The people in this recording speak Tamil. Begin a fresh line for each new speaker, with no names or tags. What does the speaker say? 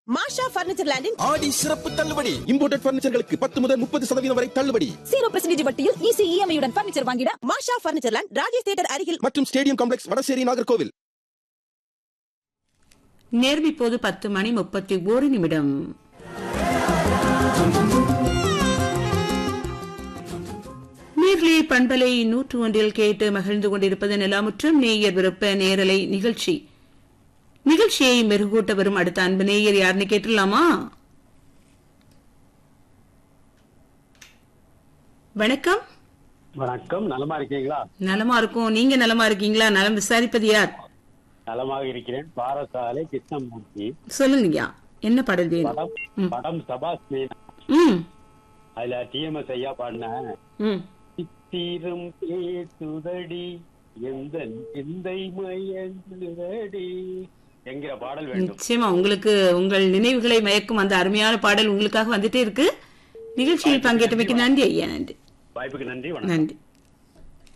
மாஷா பர்னிச்சர் லேண்டின்
ஆடி சிறப்பு தள்ளுபடி இம்போர்ட்டட் பர்னிச்சர்களுக்கு பத்து முதல் முப்பது சதவீதம் வரை தள்ளுபடி
ஜீரோ பெர்சன்டேஜ் வட்டியில் ஈஸி இஎம்ஐயுடன் பர்னிச்சர் வாங்கிட
Masha furniture land Rajesh theatre அருகில்
மற்றும் ஸ்டேடியம் காம்ப்ளெக்ஸ் வடசேரி நாகர்கோவில்
நேர்வி போது பத்து மணி முப்பத்தி ஒரு நிமிடம் நேர்லே பண்பலை நூற்று ஒன்றில் கேட்டு மகிழ்ந்து கொண்டிருப்பது நிலாமுற்றம் நேயர் விருப்ப நேரலை நிகழ்ச்சி நிகழ்ச்சியை மெருகூட்ட வரும் அடுத்த அன்பு நேயர் யாருன்னு கேட்டுடலாமா வணக்கம்
வணக்கம் நலமா இருக்கீங்களா
நலமா இருக்கும் நீங்க நலமா இருக்கீங்களா நலம் விசாரிப்பது யார்
நலமாக இருக்கிறேன் பாரசாலை கிருஷ்ணமூர்த்தி
சொல்லுங்கய்யா என்ன பாடல் வேணும்
படம் படம் சபாஸ் மீனா
ம்
அதுல டிஎம்எஸ் ஐயா பாடின
ம்
சித்திரம் பேசுதடி எந்த சிந்தை மயங்குதடி என்கிற பாடல் வேண்டும்
நிச்சயமா உங்களுக்கு உங்கள் நினைவுகளை மயக்கும் அந்த அருமையான பாடல் உங்களுக்காக வந்துட்டே இருக்கு நிகழ்ச்சியில் பங்கேற்றமைக்கு நன்றி ஐயா நன்றி
வாய்ப்புக்கு நன்றி வணக்கம்
நன்றி